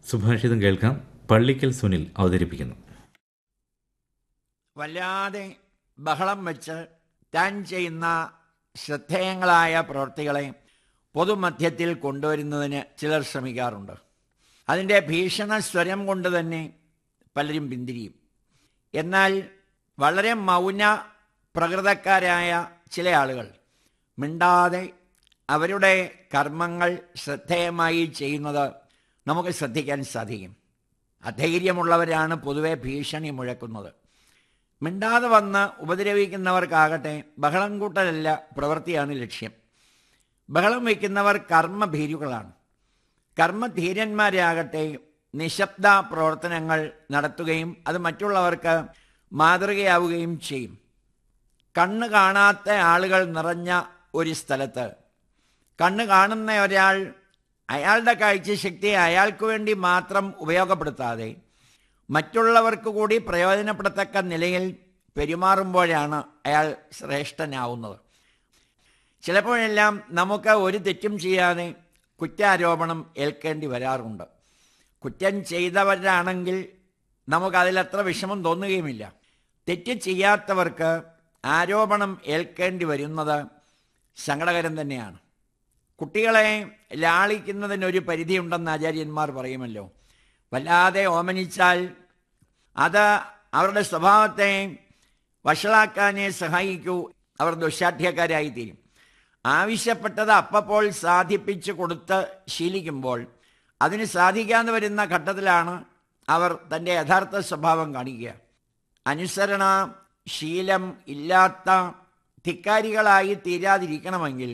സുഭാഷിതം കേൾക്കാം പള്ളിക്കൽ സുനിൽ അവതരിപ്പിക്കുന്നു വല്ലാതെ ബഹളം വെച്ച് താൻ ചെയ്യുന്ന ശ്രദ്ധേയങ്ങളായ പ്രവൃത്തികളെ പൊതുമധ്യത്തിൽ കൊണ്ടുവരുന്നതിന് ചിലർ ശ്രമിക്കാറുണ്ട് അതിൻ്റെ ഭീഷണ സ്വരം കൊണ്ട് തന്നെ പലരും പിന്തിരിയും എന്നാൽ വളരെ മൗന പ്രകൃതക്കാരായ ചില ആളുകൾ മിണ്ടാതെ അവരുടെ കർമ്മങ്ങൾ ശ്രദ്ധേയമായി ചെയ്യുന്നത് നമുക്ക് ശ്രദ്ധിക്കാൻ സാധിക്കും അധൈര്യമുള്ളവരാണ് പൊതുവെ ഭീഷണി മുഴക്കുന്നത് മിണ്ടാതെ വന്ന് ഉപദ്രവിക്കുന്നവർക്കാകട്ടെ ബഹളം കൂട്ടലല്ല പ്രവൃത്തിയാണ് ലക്ഷ്യം ബഹളം വയ്ക്കുന്നവർ കർമ്മഭീരുകളാണ് കർമ്മധീരന്മാരാകട്ടെ നിശബ്ദ പ്രവർത്തനങ്ങൾ നടത്തുകയും അത് മറ്റുള്ളവർക്ക് മാതൃകയാവുകയും ചെയ്യും കണ്ണ് കാണാത്ത ആളുകൾ നിറഞ്ഞ ഒരു സ്ഥലത്ത് കണ്ണ് കാണുന്ന ഒരാൾ അയാളുടെ കാഴ്ചശക്തി അയാൾക്ക് വേണ്ടി മാത്രം ഉപയോഗപ്പെടുത്താതെ മറ്റുള്ളവർക്ക് കൂടി പ്രയോജനപ്പെടത്തക്ക നിലയിൽ പെരുമാറുമ്പോഴാണ് അയാൾ ശ്രേഷ്ഠനാവുന്നത് ചിലപ്പോഴെല്ലാം നമുക്ക് ഒരു തെറ്റും ചെയ്യാതെ കുറ്റാരോപണം ഏൽക്കേണ്ടി വരാറുണ്ട് കുറ്റം ചെയ്തവരാണെങ്കിൽ നമുക്കതിലത്ര വിഷമം തോന്നുകയുമില്ല തെറ്റ് ചെയ്യാത്തവർക്ക് ആരോപണം ഏൽക്കേണ്ടി വരുന്നത് സങ്കടകരം തന്നെയാണ് കുട്ടികളെ ലാളിക്കുന്നതിനൊരു പരിധിയുണ്ടെന്ന് ആചാര്യന്മാർ പറയുമല്ലോ വല്ലാതെ ഓമനിച്ചാൽ അത് അവരുടെ സ്വഭാവത്തെ വഷളാക്കാനേ സഹായിക്കൂ അവർ ദുശാഠ്യക്കാരായി തീരും ആവശ്യപ്പെട്ടത് അപ്പപ്പോൾ സാധിപ്പിച്ചു കൊടുത്ത് ശീലിക്കുമ്പോൾ അതിന് സാധിക്കാതെ വരുന്ന ഘട്ടത്തിലാണ് അവർ തൻ്റെ യഥാർത്ഥ സ്വഭാവം കാണിക്കുക അനുസരണ ശീലം ഇല്ലാത്ത ധിക്കാരികളായി തീരാതിരിക്കണമെങ്കിൽ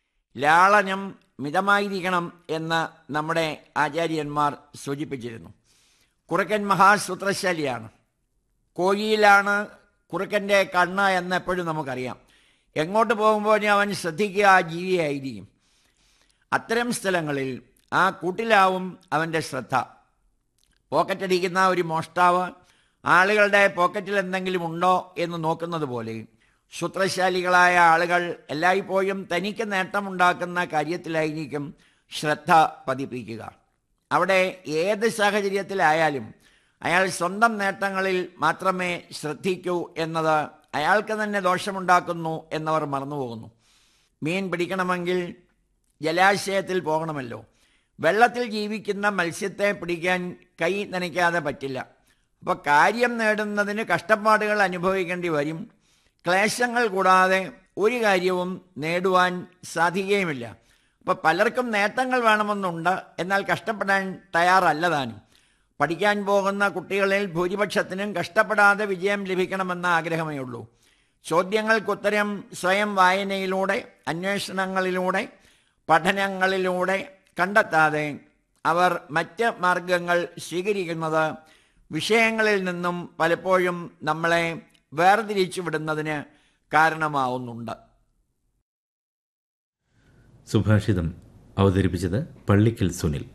ലാളനം മിതമായിരിക്കണം എന്ന് നമ്മുടെ ആചാര്യന്മാർ സൂചിപ്പിച്ചിരുന്നു കുറുക്കൻ മഹാസൂത്രശാലിയാണ് കോഴിയിലാണ് കുറുക്കൻ്റെ കണ്ണ് എന്ന് എപ്പോഴും നമുക്കറിയാം എങ്ങോട്ട് പോകുമ്പോഴും അവൻ ശ്രദ്ധിക്കുക ആ ജീവിയായിരിക്കും അത്തരം സ്ഥലങ്ങളിൽ ആ കൂട്ടിലാവും അവൻ്റെ ശ്രദ്ധ പോക്കറ്റടിക്കുന്ന ഒരു മോഷ്ടാവ് ആളുകളുടെ പോക്കറ്റിൽ എന്തെങ്കിലും ഉണ്ടോ എന്ന് നോക്കുന്നത് പോലെ സൂത്രശാലികളായ ആളുകൾ എല്ലായ്പ്പോഴും തനിക്ക് നേട്ടമുണ്ടാക്കുന്ന കാര്യത്തിലായിരിക്കും ശ്രദ്ധ പതിപ്പിക്കുക അവിടെ ഏത് സാഹചര്യത്തിലായാലും അയാൾ സ്വന്തം നേട്ടങ്ങളിൽ മാത്രമേ ശ്രദ്ധിക്കൂ എന്നത് അയാൾക്ക് തന്നെ ദോഷമുണ്ടാക്കുന്നു എന്നവർ മറന്നുപോകുന്നു മീൻ പിടിക്കണമെങ്കിൽ ജലാശയത്തിൽ പോകണമല്ലോ വെള്ളത്തിൽ ജീവിക്കുന്ന മത്സ്യത്തെ പിടിക്കാൻ കൈ നനയ്ക്കാതെ പറ്റില്ല അപ്പോൾ കാര്യം നേടുന്നതിന് കഷ്ടപ്പാടുകൾ അനുഭവിക്കേണ്ടി വരും ക്ലേശങ്ങൾ കൂടാതെ ഒരു കാര്യവും നേടുവാൻ സാധിക്കുകയുമില്ല അപ്പോൾ പലർക്കും നേട്ടങ്ങൾ വേണമെന്നുണ്ട് എന്നാൽ കഷ്ടപ്പെടാൻ തയ്യാറല്ല താനും പഠിക്കാൻ പോകുന്ന കുട്ടികളിൽ ഭൂരിപക്ഷത്തിനും കഷ്ടപ്പെടാതെ വിജയം ലഭിക്കണമെന്ന ആഗ്രഹമേ ഉള്ളൂ ചോദ്യങ്ങൾക്കുത്തരം സ്വയം വായനയിലൂടെ അന്വേഷണങ്ങളിലൂടെ പഠനങ്ങളിലൂടെ കണ്ടെത്താതെ അവർ മറ്റ് മാർഗങ്ങൾ സ്വീകരിക്കുന്നത് വിഷയങ്ങളിൽ നിന്നും പലപ്പോഴും നമ്മളെ വേർതിരിച്ചു വിടുന്നതിന് കാരണമാവുന്നുണ്ട് സുഭാഷിതം അവതരിപ്പിച്ചത് പള്ളിക്കൽ സുനിൽ